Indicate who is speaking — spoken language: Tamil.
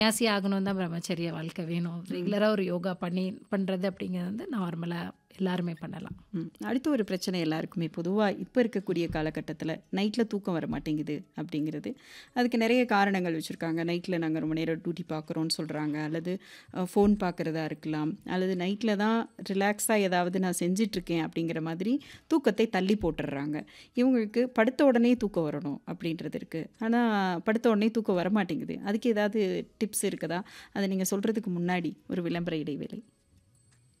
Speaker 1: சன்னியாசி ஆகணும் தான் பிரம்மச்சரிய வாழ்க்கை வேணும் ரெகுலராக ஒரு யோகா பண்ணி பண்ணுறது அப்படிங்கிறது வந்து நார்மலாக எல்லாருமே பண்ணலாம்
Speaker 2: ம். அடுத்த ஒரு பிரச்சனை எல்லாருக்குமே பொதுவாக இப்போ இருக்கக்கூடிய காலகட்டத்தில் நைட்டில் தூக்கம் வர மாட்டேங்குது அப்படிங்கிறது அதுக்கு நிறைய காரணங்கள் வச்சுருக்காங்க நைட்டில் நாங்கள் ரொம்ப நேரம் டியூட்டி பார்க்குறோன்னு சொல்கிறாங்க அல்லது ஃபோன் பார்க்குறதா இருக்கலாம் அல்லது நைட்டில் தான் ரிலாக்ஸாக ஏதாவது நான் செஞ்சிட்ருக்கேன் அப்படிங்கிற மாதிரி தூக்கத்தை தள்ளி போட்டுடுறாங்க இவங்களுக்கு படுத்த உடனே தூக்கம் வரணும் அப்படின்றது இருக்குது ஆனால் படுத்த உடனே தூக்கம் வர மாட்டேங்குது அதுக்கு ஏதாவது டிப்ஸ் இருக்குதா அதை நீங்கள் சொல்கிறதுக்கு முன்னாடி ஒரு விளம்பர இடைவேளை